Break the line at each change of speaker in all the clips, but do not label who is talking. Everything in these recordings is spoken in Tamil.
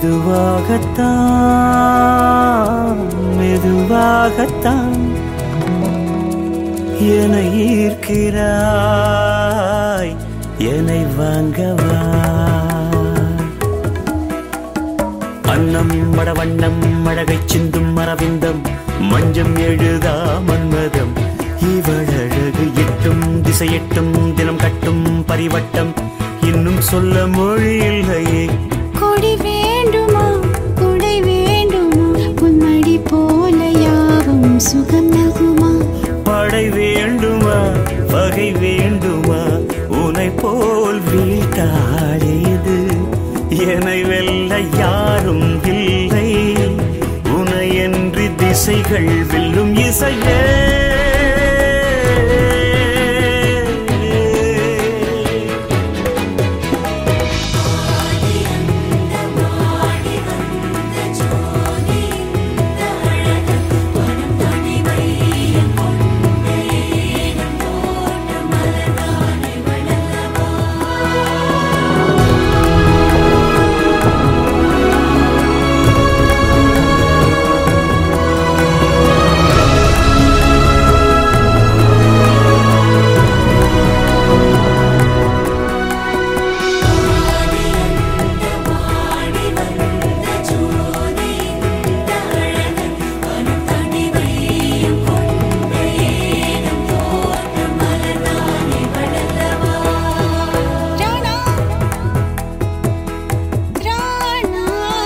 மெதுவாகத்தான் மெதுவாகத்தான் என ஈர்க்கிறாய் என்னை வாங்கவா அன்னம் மடவண்ணம் மழகை சிந்தும் மரவிந்தம் மஞ்சம் எழுதா மன்மதம் இவழகு எட்டும் திசையெட்டும் தினம் கட்டும் பரிவட்டம் இன்னும் சொல்ல மொழி இல்லையே
கொடி வேண்டுமா குடை வேண்டுமா பொன்மடி போல யாவும் சுகம் நல்குமா
படை வேண்டுமா வகை வேண்டுமா உனை போல் வீட்டாடியது என்னை வெல்ல யாரும் இல்லை உனை என்று திசைகள் வெல்லும் இசையே
ராணா ராணா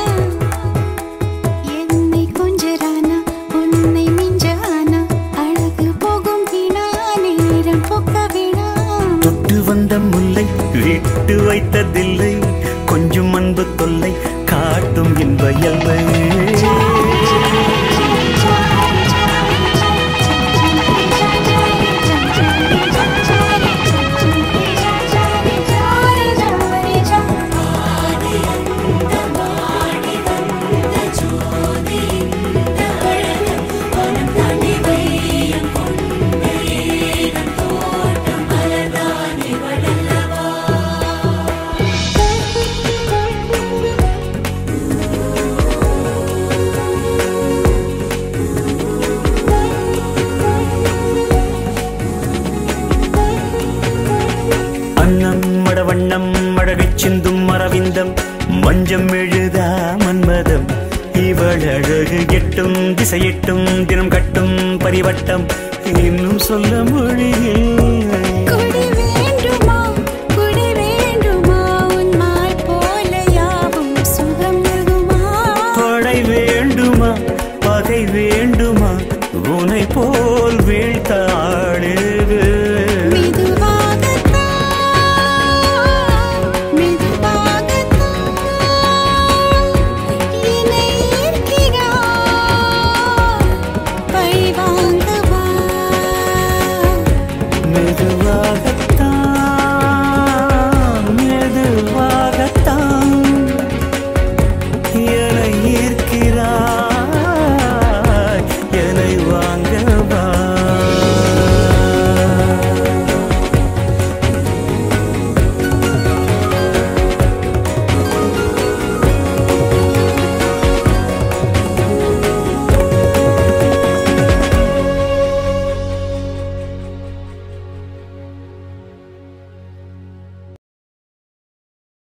என்னை கொஞ்ச ராணா உன்னை மிஞ்ச ஆனா அழகு போகும் வீணா நேரம் போக்க வீணா
தொட்டு வந்த முல்லை விட்டு வைத்ததில்லை கொஞ்சம் அன்பு தொல்லை காட்டும் இன்ப எல்லை அன்னம் மடவண்ணம் மழகைச் சிந்தும் மரவிந்தம் மஞ்சம் எழுதா மன்மதம் இவள் அழகு எட்டும் திசையெட்டும் தினம் கட்டும் பரிவட்டம் இன்னும் சொல்ல மொழியில்
கொடி வேண்டுமா குடை வேண்டுமா உன் மாய் போல யாவும் சுகம் நல்குமா
படை வேண்டுமா பகை வேண்டுமா உனை போல் வீழ்த்தாடுது
மெதுவாகத்தான் மெதுவாகத்தான் என்னை ஈர்க்கிறாய் பழி வாங்கவா
மெதுவா